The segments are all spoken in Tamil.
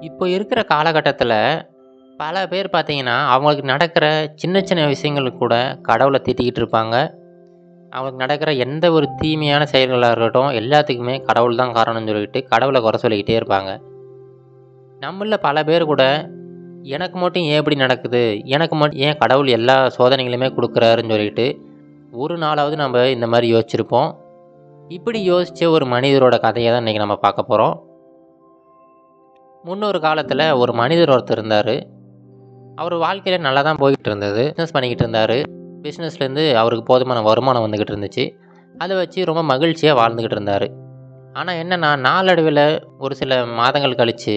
இப்போ இருக்கிற காலகட்டத்தில் பல பேர் பார்த்தீங்கன்னா அவங்களுக்கு நடக்கிற சின்ன சின்ன விஷயங்களுக்கு கூட கடவுளை திட்டிக்கிட்டு இருப்பாங்க அவங்களுக்கு நடக்கிற எந்த ஒரு தீமையான செயல்களாக இருக்கட்டும் எல்லாத்துக்குமே கடவுள் தான் காரணம்னு சொல்லிட்டு கடவுளை குறை சொல்லிக்கிட்டே இருப்பாங்க நம்மளில் பல பேர் கூட எனக்கு மட்டும் ஏன் இப்படி நடக்குது எனக்கு மட்டும் ஏன் கடவுள் எல்லா சோதனைகளுமே கொடுக்குறாருன்னு சொல்லிட்டு ஒரு நாளாவது நம்ம இந்த மாதிரி யோசிச்சிருப்போம் இப்படி யோசித்த ஒரு மனிதரோட கதையை தான் இன்றைக்கி நம்ம பார்க்க போகிறோம் முன்னொரு காலத்தில் ஒரு மனிதர் ஒருத்தர் இருந்தார் அவர் வாழ்க்கையில் நல்லா தான் போய்கிட்டு இருந்தது பிஸ்னஸ் பண்ணிக்கிட்டு இருந்தார் பிஸ்னஸ்லேருந்து அவருக்கு போதுமான வருமானம் வந்துக்கிட்டு இருந்துச்சு அதை வச்சு ரொம்ப மகிழ்ச்சியாக வாழ்ந்துக்கிட்டு இருந்தார் ஆனால் என்னென்னா நாளடைவில் ஒரு சில மாதங்கள் கழித்து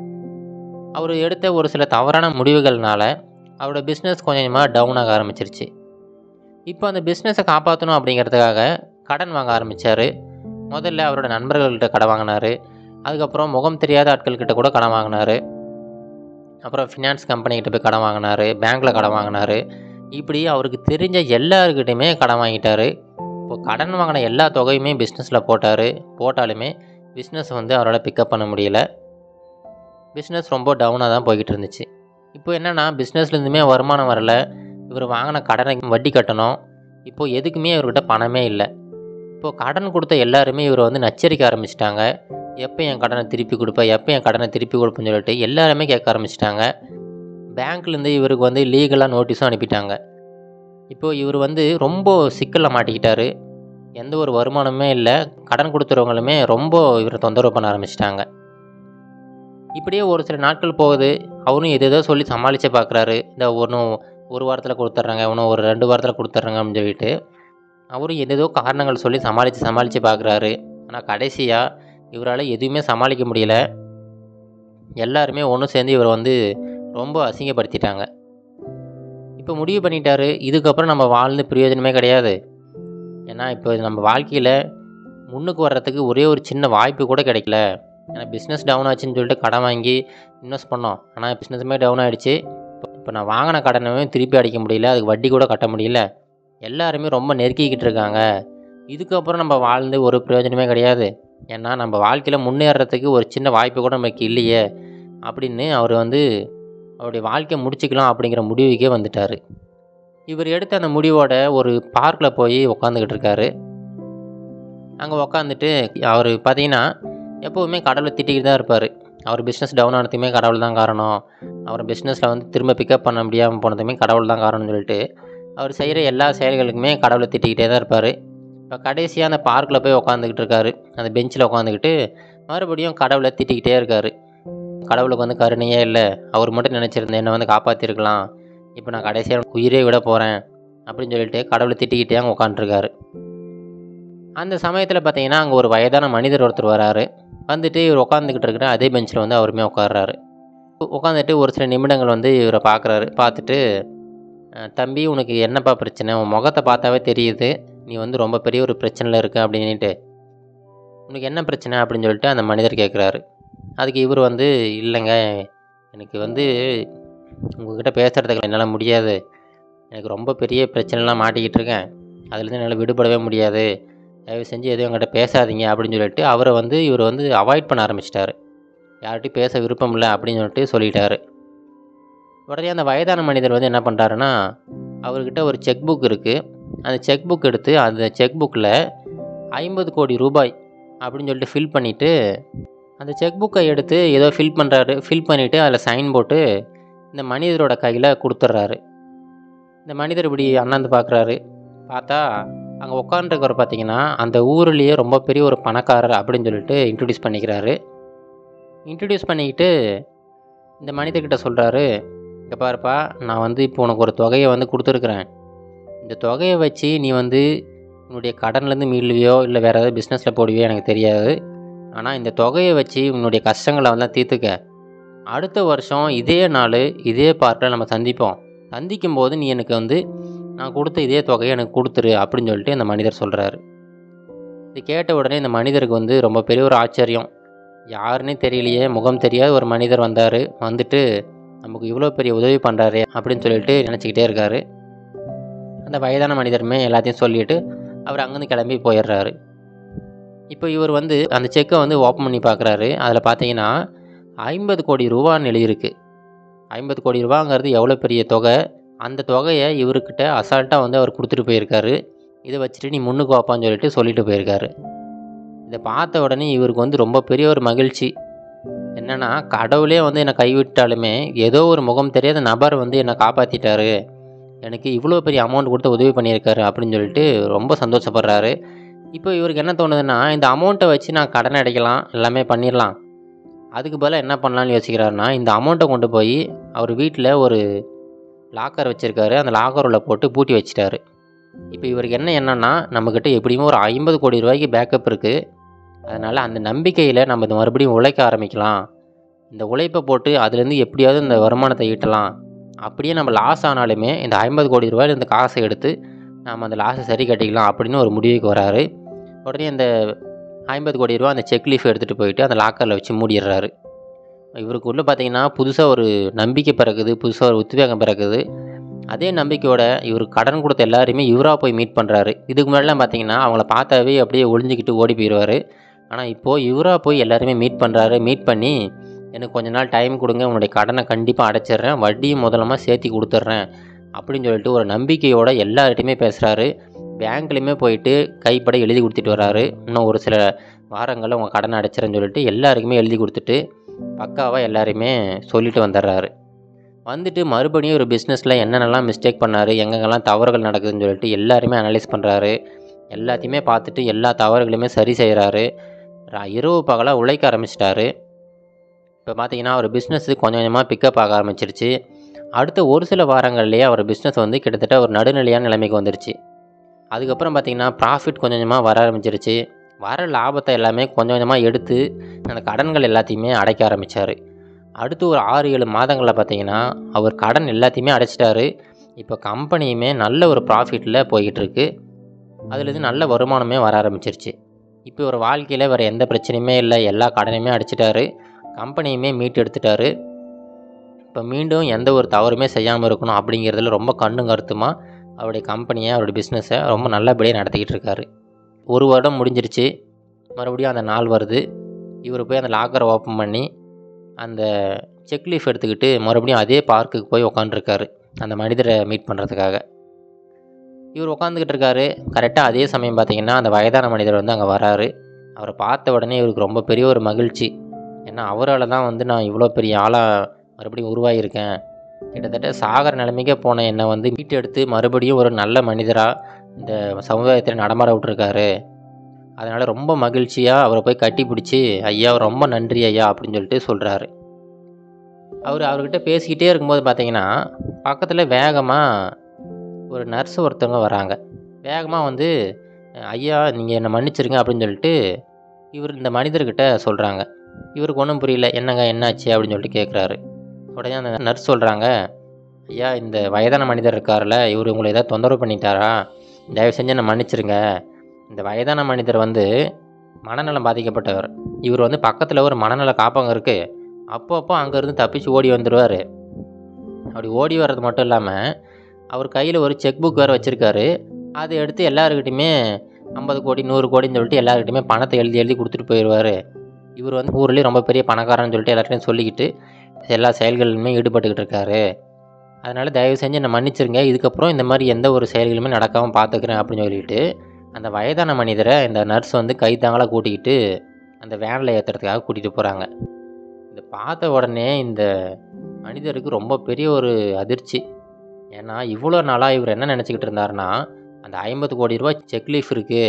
அவர் எடுத்த ஒரு சில தவறான முடிவுகள்னால அவரோட பிஸ்னஸ் கொஞ்சம் கொஞ்சமாக டவுன் ஆக ஆரம்பிச்சிருச்சு இப்போ அந்த பிஸ்னஸை காப்பாற்றணும் அப்படிங்கிறதுக்காக கடன் வாங்க ஆரம்பித்தார் முதல்ல அவரோட நண்பர்கள்கிட்ட கடன் வாங்கினார் அதுக்கப்புறம் முகம் தெரியாத ஆட்கள்கிட்ட கூட கடன் வாங்கினார் அப்புறம் ஃபினான்ஸ் கம்பெனிக்கிட்ட போய் கடன் வாங்கினார் பேங்க்கில் கடன் வாங்கினார் இப்படி அவருக்கு தெரிஞ்ச எல்லாருக்கிட்டையுமே கடன் வாங்கிட்டார் இப்போ கடன் வாங்கின எல்லா தொகையுமே பிஸ்னஸில் போட்டார் போட்டாலுமே பிஸ்னஸ் வந்து அவரால் பிக்கப் பண்ண முடியல பிஸ்னஸ் ரொம்ப டவுனாக தான் போய்கிட்டு இருந்துச்சு இப்போ என்னென்னா பிஸ்னஸ்லேருந்துமே வருமானம் வரல இவர் வாங்கின கடனை வட்டி கட்டணும் இப்போது எதுக்குமே இவர்கிட்ட பணமே இல்லை இப்போது கடன் கொடுத்த எல்லாருமே இவர் வந்து நச்சரிக்க ஆரம்பிச்சிட்டாங்க எப்போ என் கடனை திருப்பி கொடுப்பேன் எப்போ என் கடனை திருப்பி கொடுப்பேன்னு சொல்லிட்டு எல்லாருமே கேட்க ஆரம்பிச்சிட்டாங்க பேங்க்லேருந்து இவருக்கு வந்து லீகலாக நோட்டீஸும் அனுப்பிட்டாங்க இப்போது இவர் வந்து ரொம்ப சிக்கலில் மாட்டிக்கிட்டாரு எந்த ஒரு வருமானமே இல்லை கடன் கொடுத்துறவங்களுமே ரொம்ப இவரை தொந்தரவு பண்ண ஆரம்பிச்சிட்டாங்க இப்படியே ஒரு சில நாட்கள் போகுது அவரும் எது எதோ சொல்லி சமாளித்து பார்க்குறாரு இந்த ஒன்றும் ஒரு வாரத்தில் கொடுத்துட்றாங்க இன்னும் ஒரு ரெண்டு வாரத்தில் கொடுத்துட்றாங்க அப்படின்னு சொல்லிட்டு அவரும் எதேதோ காரணங்கள் சொல்லி சமாளித்து சமாளித்து பார்க்குறாரு ஆனால் கடைசியாக இவரால் எதுவுமே சமாளிக்க முடியல எல்லாருமே ஒன்று சேர்ந்து இவரை வந்து ரொம்ப அசிங்கப்படுத்திட்டாங்க இப்போ முடிவு பண்ணிட்டாரு இதுக்கப்புறம் நம்ம வாழ்ந்து பிரயோஜனமே கிடையாது ஏன்னா இப்போ நம்ம வாழ்க்கையில் முன்னுக்கு வர்றதுக்கு ஒரே ஒரு சின்ன வாய்ப்பு கூட கிடைக்கல ஏன்னா பிஸ்னஸ் டவுன் ஆச்சுன்னு சொல்லிட்டு கடன் வாங்கி இன்வெஸ்ட் பண்ணோம் ஆனால் பிஸ்னஸுமே டவுன் ஆகிடுச்சு இப்போ நான் வாங்கின கடனவே திருப்பி அடிக்க முடியல அதுக்கு வட்டி கூட கட்ட முடியல எல்லாருமே ரொம்ப நெருக்கிக்கிட்டு இருக்காங்க இதுக்கப்புறம் நம்ம வாழ்ந்து ஒரு பிரயோஜனமே கிடையாது ஏன்னா நம்ம வாழ்க்கையில் முன்னேறதுக்கு ஒரு சின்ன வாய்ப்பு கூட நமக்கு இல்லையே அப்படின்னு அவர் வந்து அவருடைய வாழ்க்கையை முடிச்சுக்கலாம் அப்படிங்கிற முடிவுக்கே வந்துட்டார் இவர் எடுத்த அந்த முடிவோட ஒரு பார்க்கில் போய் உக்காந்துக்கிட்டு இருக்காரு அங்கே உக்காந்துட்டு அவர் பார்த்தீங்கன்னா எப்போவுமே கடவுளை திட்டிக்கிட்டு தான் இருப்பார் அவர் பிஸ்னஸ் டவுன் ஆனதுக்குமே கடவுள் தான் காரணம் அவர் பிஸ்னஸில் வந்து திரும்ப பிக்கப் பண்ண முடியாமல் போனதுமே கடவுள் தான் காரணம்னு சொல்லிட்டு அவர் செய்கிற எல்லா செயல்களுக்குமே கடவுளை திட்டிக்கிட்டே தான் இருப்பார் இப்போ கடைசியாக அந்த பார்க்கில் போய் உக்காந்துக்கிட்டு இருக்காரு அந்த பெஞ்சில் உட்காந்துக்கிட்டு மறுபடியும் கடவுளை திட்டிக்கிட்டே இருக்கார் கடவுளுக்கு வந்து கருணையே இல்லை அவர் மட்டும் நினச்சிருந்தேன் என்னை வந்து காப்பாற்றிருக்கலாம் இப்போ நான் கடைசியாக உயிரே விட போகிறேன் அப்படின்னு சொல்லிட்டு கடவுளை திட்டிக்கிட்டே அங்கே உட்காந்துருக்காரு அந்த சமயத்தில் பார்த்தீங்கன்னா அங்கே ஒரு வயதான மனிதர் ஒருத்தர் வராரு வந்துட்டு இவர் உட்காந்துக்கிட்டு இருக்கிற அதே பெஞ்சில் வந்து அவருமே உட்காடுறாரு உட்காந்துட்டு ஒரு சில நிமிடங்கள் வந்து இவரை பார்க்குறாரு பார்த்துட்டு தம்பி உனக்கு என்னப்பா பிரச்சனை உன் முகத்தை பார்த்தாவே தெரியுது நீ வந்து ரொம்ப பெரிய ஒரு பிரச்சனையில் இருக்க அப்படின்ட்டு உனக்கு என்ன பிரச்சனை அப்படின்னு சொல்லிட்டு அந்த மனிதர் கேட்குறாரு அதுக்கு இவர் வந்து இல்லைங்க எனக்கு வந்து உங்கள்கிட்ட பேசுகிறதுக்கு என்னால் முடியாது எனக்கு ரொம்ப பெரிய பிரச்சனைலாம் மாட்டிக்கிட்டு இருக்கேன் அதுலேருந்து என்னால் விடுபடவே முடியாது தயவு செஞ்சு எதுவும் என்கிட்ட பேசாதீங்க அப்படின்னு சொல்லிட்டு அவரை வந்து இவர் வந்து அவாய்ட் பண்ண ஆரம்பிச்சிட்டாரு யார்கிட்டையும் பேச விருப்பம் இல்லை அப்படின்னு சொல்லிட்டு சொல்லிட்டாரு உடனே அந்த வயதான மனிதர் வந்து என்ன பண்ணுறாருன்னா அவர்கிட்ட ஒரு செக் புக் இருக்குது அந்த செக் புக் எடுத்து அந்த செக் புக்கில் ஐம்பது கோடி ரூபாய் அப்படின்னு சொல்லிட்டு ஃபில் பண்ணிவிட்டு அந்த செக் புக்கை எடுத்து ஏதோ ஃபில் பண்ணுறாரு ஃபில் பண்ணிவிட்டு அதில் சைன் போட்டு இந்த மனிதரோட கையில் கொடுத்துட்றாரு இந்த மனிதர் இப்படி அண்ணாந்து பார்க்குறாரு பார்த்தா அங்கே உட்காந்துருக்கிற பார்த்தீங்கன்னா அந்த ஊர்லேயே ரொம்ப பெரிய ஒரு பணக்காரர் அப்படின்னு சொல்லிட்டு இன்ட்ரடியூஸ் பண்ணிக்கிறாரு இன்ட்ரடியூஸ் பண்ணிக்கிட்டு இந்த மனிதர்கிட்ட சொல்கிறாரு இங்கே பாருப்பா நான் வந்து இப்போ உனக்கு ஒரு தொகையை வந்து கொடுத்துருக்குறேன் இந்த தொகையை வச்சு நீ வந்து உன்னுடைய கடன்லேருந்து மீள்வியோ இல்லை வேறு ஏதாவது பிஸ்னஸில் போடுவியோ எனக்கு தெரியாது ஆனால் இந்த தொகையை வச்சு உன்னுடைய கஷ்டங்களை வந்து தீர்த்துக்க அடுத்த வருஷம் இதே நாள் இதே பார்க்கில் நம்ம சந்திப்போம் சந்திக்கும் போது நீ எனக்கு வந்து நான் கொடுத்த இதே தொகையை எனக்கு கொடுத்துரு அப்படின்னு சொல்லிட்டு இந்த மனிதர் சொல்கிறாரு இது கேட்ட உடனே இந்த மனிதருக்கு வந்து ரொம்ப பெரிய ஒரு ஆச்சரியம் யாருன்னே தெரியலையே முகம் தெரியாத ஒரு மனிதர் வந்தார் வந்துட்டு நமக்கு இவ்வளோ பெரிய உதவி பண்ணுறாரு அப்படின்னு சொல்லிட்டு நினச்சிக்கிட்டே இருக்காரு அந்த வயதான மனிதருமே எல்லாத்தையும் சொல்லிட்டு அவர் அங்கேருந்து கிளம்பி போயிடுறாரு இப்போ இவர் வந்து அந்த செக்கை வந்து ஓப்பன் பண்ணி பார்க்குறாரு அதில் பார்த்தீங்கன்னா ஐம்பது கோடி ரூபான்னு எழுதியிருக்கு ஐம்பது கோடி ரூபாங்கிறது எவ்வளோ பெரிய தொகை அந்த தொகையை இவர்கிட்ட அசால்ட்டாக வந்து அவர் கொடுத்துட்டு போயிருக்காரு இதை வச்சுட்டு நீ முன்னுக்கு வாப்பான்னு சொல்லிட்டு சொல்லிட்டு போயிருக்காரு இதை பார்த்த உடனே இவருக்கு வந்து ரொம்ப பெரிய ஒரு மகிழ்ச்சி என்னென்னா கடவுளே வந்து என்னை கைவிட்டாலுமே ஏதோ ஒரு முகம் தெரியாத நபர் வந்து என்னை காப்பாற்றிட்டாரு எனக்கு இவ்வளோ பெரிய அமௌண்ட் கொடுத்து உதவி பண்ணியிருக்காரு அப்படின்னு சொல்லிட்டு ரொம்ப சந்தோஷப்படுறாரு இப்போ இவருக்கு என்ன தோணுதுன்னா இந்த அமௌண்ட்டை வச்சு நான் கடன் அடைக்கலாம் எல்லாமே பண்ணிடலாம் அதுக்கு பதிலாக என்ன பண்ணலான்னு யோசிக்கிறாருன்னா இந்த அமௌண்ட்டை கொண்டு போய் அவர் வீட்டில் ஒரு லாக்கர் வச்சுருக்காரு அந்த லாக்கர் உள்ள போட்டு பூட்டி வச்சிட்டாரு இப்போ இவருக்கு என்ன என்னன்னா நம்மக்கிட்ட எப்படியுமே ஒரு ஐம்பது கோடி ரூபாய்க்கு பேக்கப் இருக்குது அதனால் அந்த நம்பிக்கையில் நம்ம இது மறுபடியும் உழைக்க ஆரம்பிக்கலாம் இந்த உழைப்பை போட்டு அதுலேருந்து எப்படியாவது இந்த வருமானத்தை ஈட்டலாம் அப்படியே நம்ம லாஸ் ஆனாலுமே இந்த ஐம்பது கோடி ரூபாயில் இந்த காசை எடுத்து நாம் அந்த லாஸை சரி கட்டிக்கலாம் அப்படின்னு ஒரு முடிவுக்கு வராரு உடனே அந்த ஐம்பது கோடி ரூபா அந்த செக் லீஃப் எடுத்துகிட்டு போயிட்டு அந்த லாக்கரில் வச்சு மூடிடுறாரு இவருக்குள்ளே பார்த்தீங்கன்னா புதுசாக ஒரு நம்பிக்கை பிறக்குது புதுசாக ஒரு உத்வேகம் பிறக்குது அதே நம்பிக்கையோட இவர் கடன் கொடுத்த எல்லாரையுமே இவராக போய் மீட் பண்ணுறாரு இதுக்கு முன்னாடிலாம் பார்த்தீங்கன்னா அவங்கள பார்த்தாவே அப்படியே ஒளிஞ்சிக்கிட்டு ஓடி போயிடுவார் ஆனால் இப்போது இவராக போய் எல்லாருமே மீட் பண்ணுறாரு மீட் பண்ணி எனக்கு கொஞ்ச நாள் டைம் கொடுங்க உன்னுடைய கடனை கண்டிப்பாக அடைச்சிடுறேன் வட்டியும் முதலமாக சேர்த்தி கொடுத்துட்றேன் அப்படின்னு சொல்லிட்டு ஒரு நம்பிக்கையோட எல்லார்கிட்டையுமே பேசுகிறாரு பேங்க்லேயுமே போயிட்டு கைப்பட எழுதி கொடுத்துட்டு வராரு இன்னும் ஒரு சில வாரங்களில் உங்கள் கடனை அடைச்சிறேன்னு சொல்லிட்டு எல்லாருக்குமே எழுதி கொடுத்துட்டு பக்காவாக எல்லாரையுமே சொல்லிட்டு வந்துடுறாரு வந்துட்டு மறுபடியும் ஒரு பிஸ்னஸில் என்னென்னலாம் மிஸ்டேக் பண்ணார் எங்கெங்கெல்லாம் தவறுகள் நடக்குதுன்னு சொல்லிட்டு எல்லாருமே அனலைஸ் பண்ணுறாரு எல்லாத்தையுமே பார்த்துட்டு எல்லா தவறுகளையுமே சரி செய்கிறாரு இரவு பகலாக உழைக்க ஆரம்பிச்சிட்டாரு இப்போ பார்த்தீங்கன்னா அவர் பிஸ்னஸ் கொஞ்சம் கொஞ்சமாக பிக்கப் ஆக ஆரம்பிச்சிருச்சு அடுத்த ஒரு சில வாரங்கள்லேயே அவர் பிஸ்னஸ் வந்து கிட்டத்தட்ட ஒரு நடுநிலையான நிலைமைக்கு வந்துருச்சு அதுக்கப்புறம் பார்த்தீங்கன்னா ப்ராஃபிட் கொஞ்சம் கொஞ்சமாக வர ஆரம்பிச்சிருச்சு வர லாபத்தை எல்லாமே கொஞ்சம் கொஞ்சமாக எடுத்து அந்த கடன்கள் எல்லாத்தையுமே அடைக்க ஆரம்பித்தார் அடுத்து ஒரு ஆறு ஏழு மாதங்களில் பார்த்தீங்கன்னா அவர் கடன் எல்லாத்தையுமே அடைச்சிட்டாரு இப்போ கம்பெனியுமே நல்ல ஒரு ப்ராஃபிட்டில் போய்கிட்டு இருக்கு அதுலேருந்து நல்ல வருமானமே வர ஆரம்பிச்சிருச்சு இப்போ ஒரு வாழ்க்கையில் வேறு எந்த பிரச்சனையுமே இல்லை எல்லா கடனையுமே அடைச்சிட்டாரு கம்பெனியுமே மீட்டு எடுத்துட்டாரு இப்போ மீண்டும் எந்த ஒரு தவறுமே செய்யாமல் இருக்கணும் அப்படிங்கிறதுல ரொம்ப கண்ணும் கருத்துமாக அவருடைய கம்பெனியை அவருடைய பிஸ்னஸை ரொம்ப நல்லபடியாக நடத்திக்கிட்டு இருக்காரு ஒரு வருடம் முடிஞ்சிருச்சு மறுபடியும் அந்த நாள் வருது இவர் போய் அந்த லாக்கரை ஓப்பன் பண்ணி அந்த செக் லீஃப் எடுத்துக்கிட்டு மறுபடியும் அதே பார்க்குக்கு போய் உக்காந்துருக்காரு அந்த மனிதரை மீட் பண்ணுறதுக்காக இவர் உட்காந்துக்கிட்டு இருக்காரு கரெக்டாக அதே சமயம் பார்த்தீங்கன்னா அந்த வயதான மனிதர் வந்து அங்கே வராரு அவரை பார்த்த உடனே இவருக்கு ரொம்ப பெரிய ஒரு மகிழ்ச்சி ஏன்னா அவரால் தான் வந்து நான் இவ்வளோ பெரிய ஆளாக மறுபடியும் உருவாகியிருக்கேன் கிட்டத்தட்ட சாகர நிலைமைக்கே போன என்னை வந்து மீட்டெடுத்து மறுபடியும் ஒரு நல்ல மனிதராக இந்த சமுதாயத்தில் நடமாட விட்டுருக்காரு அதனால் ரொம்ப மகிழ்ச்சியாக அவரை போய் கட்டி பிடிச்சி ஐயா ரொம்ப நன்றி ஐயா அப்படின்னு சொல்லிட்டு சொல்கிறாரு அவர் அவர்கிட்ட பேசிக்கிட்டே இருக்கும்போது பார்த்தீங்கன்னா பக்கத்தில் வேகமாக ஒரு நர்ஸ் ஒருத்தவங்க வராங்க வேகமாக வந்து ஐயா நீங்கள் என்னை மன்னிச்சிருங்க அப்படின்னு சொல்லிட்டு இவர் இந்த மனிதர்கிட்ட சொல்கிறாங்க இவருக்கு ஒன்றும் புரியல என்னங்க என்னாச்சு அப்படின்னு சொல்லிட்டு கேட்குறாரு உடனே அந்த நர்ஸ் சொல்கிறாங்க ஐயா இந்த வயதான மனிதர் இருக்கார்ல இவர் உங்களை ஏதாவது தொந்தரவு பண்ணிட்டாரா தயவு செஞ்சு என்னை மன்னிச்சிருங்க இந்த வயதான மனிதர் வந்து மனநலம் பாதிக்கப்பட்டவர் இவர் வந்து பக்கத்தில் ஒரு மனநல காப்பகம் இருக்குது அப்போ அப்போ அங்கேருந்து தப்பிச்சு ஓடி வந்துடுவார் அப்படி ஓடி வர்றது மட்டும் இல்லாமல் அவர் கையில் ஒரு செக் புக் வேறு வச்சுருக்காரு அதை எடுத்து எல்லாருக்கிட்டையுமே ஐம்பது கோடி நூறு கோடின்னு சொல்லிட்டு எல்லாருக்கிட்டையுமே பணத்தை எழுதி எழுதி கொடுத்துட்டு போயிடுவார் இவர் வந்து ஊர்லேயே ரொம்ப பெரிய பணக்காரன்னு சொல்லிட்டு எல்லார்ட்டையும் சொல்லிக்கிட்டு எல்லா செயல்களிலுமே ஈடுபட்டுக்கிட்டு இருக்காரு அதனால் தயவு செஞ்சு என்னை மன்னிச்சிருங்க இதுக்கப்புறம் இந்த மாதிரி எந்த ஒரு செயல்களுமே நடக்காமல் பார்த்துக்கிறேன் அப்படின்னு சொல்லிட்டு அந்த வயதான மனிதரை இந்த நர்ஸ் வந்து கைத்தாங்களாக கூட்டிக்கிட்டு அந்த வேனில் ஏற்றுறதுக்காக கூட்டிகிட்டு போகிறாங்க இதை பார்த்த உடனே இந்த மனிதருக்கு ரொம்ப பெரிய ஒரு அதிர்ச்சி ஏன்னா இவ்வளோ நாளாக இவர் என்ன நினச்சிக்கிட்டு இருந்தாருன்னா அந்த ஐம்பது கோடி ரூபா செக் லீஃப் இருக்குது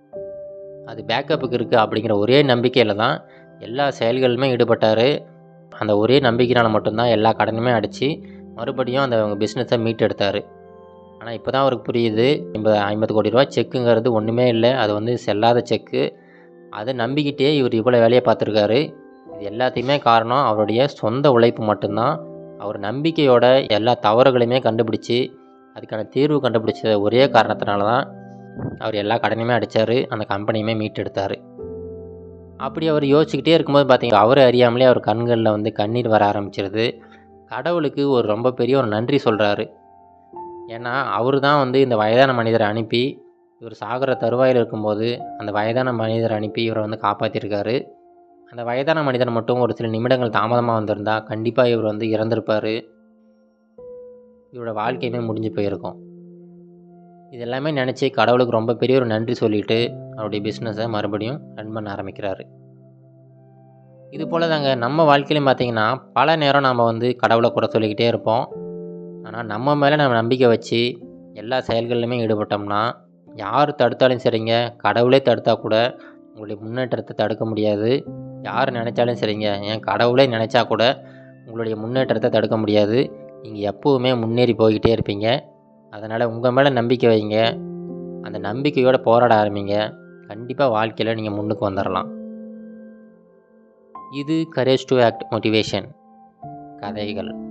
அது பேக்கப்புக்கு இருக்குது அப்படிங்கிற ஒரே நம்பிக்கையில் தான் எல்லா செயல்களுமே ஈடுபட்டார் அந்த ஒரே நம்பிக்கையினால் மட்டும்தான் எல்லா கடனுமே அடித்து மறுபடியும் அந்த பிஸ்னஸை மீட்டெடுத்தார் ஆனால் இப்போ தான் அவருக்கு புரியுது ஐம்பது ஐம்பது கோடி ரூபா செக்குங்கிறது ஒன்றுமே இல்லை அது வந்து செல்லாத செக்கு அதை நம்பிக்கிட்டே இவர் இவ்வளோ வேலையை பார்த்துருக்காரு இது எல்லாத்தையுமே காரணம் அவருடைய சொந்த உழைப்பு மட்டும்தான் அவர் நம்பிக்கையோட எல்லா தவறுகளையுமே கண்டுபிடிச்சி அதுக்கான தீர்வு கண்டுபிடிச்ச ஒரே காரணத்தினால தான் அவர் எல்லா கடனையுமே அடித்தார் அந்த கம்பெனியுமே மீட்டெடுத்தார் அப்படி அவர் யோசிச்சுக்கிட்டே இருக்கும்போது பார்த்தீங்கன்னா அவரை அறியாமலே அவர் கண்களில் வந்து கண்ணீர் வர ஆரம்பிச்சிருது கடவுளுக்கு ஒரு ரொம்ப பெரிய ஒரு நன்றி சொல்கிறாரு ஏன்னா அவர் தான் வந்து இந்த வயதான மனிதரை அனுப்பி இவர் சாகிற தருவாயில் இருக்கும்போது அந்த வயதான மனிதரை அனுப்பி இவரை வந்து காப்பாற்றிருக்காரு அந்த வயதான மனிதன் மட்டும் ஒரு சில நிமிடங்கள் தாமதமாக வந்திருந்தா கண்டிப்பாக இவர் வந்து இறந்திருப்பார் இவரோட வாழ்க்கையுமே முடிஞ்சு போயிருக்கும் இது எல்லாமே நினச்சி கடவுளுக்கு ரொம்ப பெரிய ஒரு நன்றி சொல்லிட்டு அவருடைய பிஸ்னஸை மறுபடியும் ரன் பண்ண ஆரம்பிக்கிறாரு இது போல் தாங்க நம்ம வாழ்க்கையிலையும் பார்த்தீங்கன்னா பல நேரம் நம்ம வந்து கடவுளை குறை சொல்லிக்கிட்டே இருப்போம் ஆனால் நம்ம மேலே நம்ம நம்பிக்கை வச்சு எல்லா செயல்களிலுமே ஈடுபட்டோம்னா யார் தடுத்தாலும் சரிங்க கடவுளே தடுத்தா கூட உங்களுடைய முன்னேற்றத்தை தடுக்க முடியாது யார் நினச்சாலும் சரிங்க ஏன் கடவுளே நினச்சா கூட உங்களுடைய முன்னேற்றத்தை தடுக்க முடியாது நீங்கள் எப்போவுமே முன்னேறி போய்கிட்டே இருப்பீங்க அதனால் உங்கள் மேலே நம்பிக்கை வைங்க அந்த நம்பிக்கையோடு போராட ஆரம்பிங்க கண்டிப்பாக வாழ்க்கையில் நீங்கள் முன்னுக்கு வந்துடலாம் இது கரேஜ் டு ஆக்ட் மோட்டிவேஷன் கதைகள்